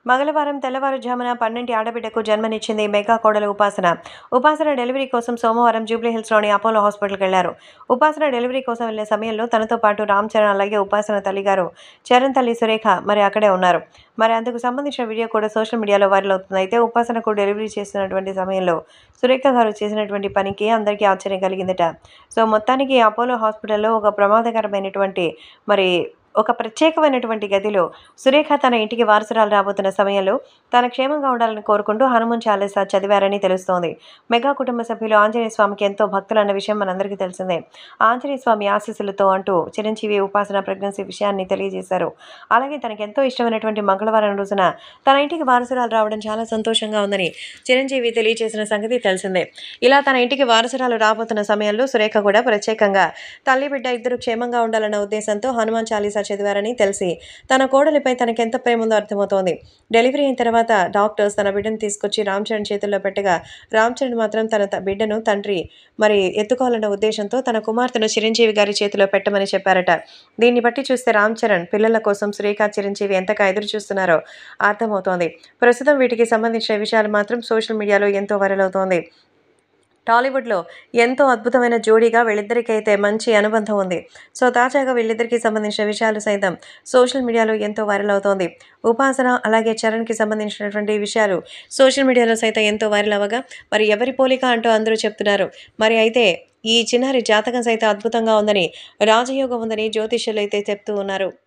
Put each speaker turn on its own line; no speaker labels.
మంగళవారం తెల్లవారుజామున పన్నెంటి ఆడబిడ్డకు జన్మనిచ్చింది మెగా కోడలు ఉపాసన ఉపాసన డెలివరీ కోసం సోమవారం జూబ్లీహిల్స్లోని అపోలో హాస్పిటల్కి వెళ్లారు ఉపాసన డెలివరీ కోసం వెళ్లే సమయంలో తనతో పాటు రామ్ చరణ్ అలాగే ఉపాసన తల్లిగారు చరణ్ తల్లి సురేఖ మరి అక్కడే ఉన్నారు మరి అందుకు సంబంధించిన వీడియో కూడా సోషల్ మీడియాలో వైరల్ అవుతుంది అయితే ఉపాసనకు డెలివరీ చేసినటువంటి సమయంలో సురేఖ గారు చేసినటువంటి పనికి అందరికీ ఆశ్చర్యం కలిగిందట సో మొత్తానికి అపోలో హాస్పిటల్లో ఒక ప్రమాదకరమైనటువంటి మరి ఒక ప్రత్యేకమైనటువంటి గదిలో సురేఖ తన ఇంటికి వారసురాలు రాబోతున్న సమయంలో తన క్షేమంగా ఉండాలని కోరుకుంటూ హనుమాన్ చాలీసా చదివారని తెలుస్తోంది మెగా కుటుంబ సభ్యులు ఆంజనేయ స్వామికి ఎంతో భక్తులు అన్న విషయం మనందరికీ తెలిసిందే ఆంజనేయ స్వామి ఆశీస్సులతో అంటూ చిరంజీవి ఉపాసన ప్రెగ్నెన్సీ విషయాన్ని తెలియజేశారు అలాగే తనకి ఎంతో ఇష్టమైనటువంటి మంగళవారం రోజున తన ఇంటికి వారసురాలు రావడం చాలా సంతోషంగా ఉందని చిరంజీవి తెలియజేసిన సంగతి తెలిసిందే ఇలా తన ఇంటికి వారసురాలు రాబోతున్న సమయంలో సురేఖ కూడా ప్రత్యేకంగా తల్లి బిడ్డ ఇద్దరు క్షేమంగా ఉండాలన్న ఉద్దేశంతో హనుమాన్ చాలీసా చదివారని తెలిసి తన కోడలిపై తనకెంత ప్రేమ ఉందో అర్థమవుతోంది డెలివరీ అయిన తర్వాత డాక్టర్స్ తన బిడ్డను తీసుకొచ్చి రామ్ చరణ్ చేతుల్లో పెట్టగా రామ్ చరణ్ మాత్రం తన త- బిడ్డను తండ్రి మరి ఎత్తుకోవాలన్న ఉద్దేశంతో తన కుమార్తెను చిరంజీవి గారి చేతిలో పెట్టమని చెప్పారట దీన్ని బట్టి చూస్తే రామ్ చరణ్ పిల్లల కోసం సురేఖ చిరంజీవి ఎంతగా ఎదురు చూస్తున్నారో అర్థమవుతోంది ప్రస్తుతం వీటికి సంబంధించిన విషయాలు మాత్రం సోషల్ మీడియాలో ఎంతో వైరల్ అవుతోంది టాలీవుడ్లో ఎంతో అద్భుతమైన జోడీగా వీళ్ళిద్దరికైతే మంచి అనుబంధం ఉంది సో తాజాగా వీళ్ళిద్దరికి సంబంధించిన విషయాలు సైతం సోషల్ మీడియాలో ఎంతో వైరల్ అవుతోంది ఉపాసన అలాగే చరణ్కి సంబంధించినటువంటి విషయాలు సోషల్ మీడియాలో సైతం ఎంతో వైరల్ అవ్వగా మరి ఎవరి పోలిక అంటూ అందరూ చెప్తున్నారు మరి అయితే ఈ చిన్నారి జాతకం సైతం అద్భుతంగా ఉందని రాజయోగం ఉందని జ్యోతిష్యులు అయితే చెప్తూ ఉన్నారు